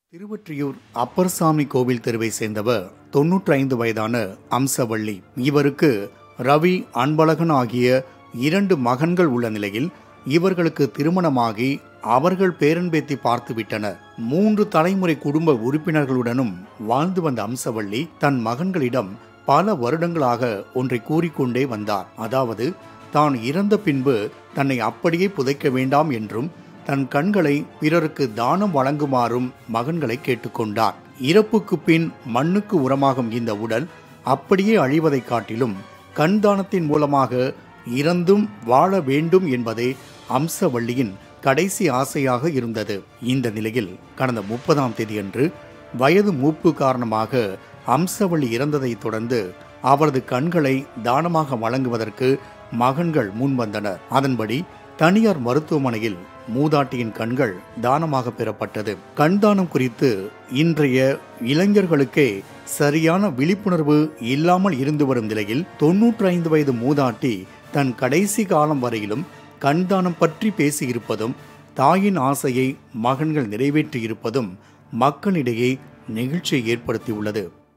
திருவொற்றியூர் அப்பர்சாமி கோவில் தெருவை சேர்ந்தவர் தொன்னூற்றி ஐந்து வயதான அம்சவள்ளி இவருக்கு ரவி அன்பழகன் ஆகிய இரண்டு மகன்கள் உள்ள நிலையில் இவர்களுக்கு திருமணமாகி அவர்கள் பேரன்பேத்தி பார்த்து விட்டனர் மூன்று தலைமுறை குடும்ப உறுப்பினர்களுடனும் வாழ்ந்து வந்த அம்சவள்ளி தன் மகன்களிடம் பல வருடங்களாக ஒன்றை கூறிக்கொண்டே வந்தார் அதாவது தான் இறந்த பின்பு தன்னை அப்படியே புதைக்க வேண்டாம் என்றும் தன் கண்களை பிறருக்கு தானம் வழங்குமாறும் மகன்களை கேட்டுக்கொண்டார் இறப்புக்கு பின் மண்ணுக்கு உரமாகும் இந்த உடல் அப்படியே அழிவதைக் காட்டிலும் கண் தானத்தின் மூலமாக இறந்தும் வாழ வேண்டும் என்பதே அம்சவள்ளியின் கடைசி ஆசையாக இருந்தது இந்த நிலையில் கடந்த முப்பதாம் தேதியன்று வயது மூப்பு காரணமாக அம்சவள்ளி இறந்ததைத் தொடர்ந்து அவரது கண்களை தானமாக வழங்குவதற்கு மகன்கள் முன்வந்தனர் அதன்படி தனியார் மருத்துவமனையில் மூதாட்டியின் கண்கள் தானமாக பெறப்பட்டது கண் தானம் குறித்து இன்றைய இளைஞர்களுக்கே சரியான விழிப்புணர்வு இல்லாமல் இருந்து வரும் நிலையில் தொன்னூற்றி ஐந்து வயது மூதாட்டி தன் கடைசி காலம் வரையிலும் கண் தானம் பற்றி பேசியிருப்பதும் தாயின் ஆசையை மகன்கள் நிறைவேற்றியிருப்பதும் மக்களிடையே நெகிழ்ச்சியை ஏற்படுத்தியுள்ளது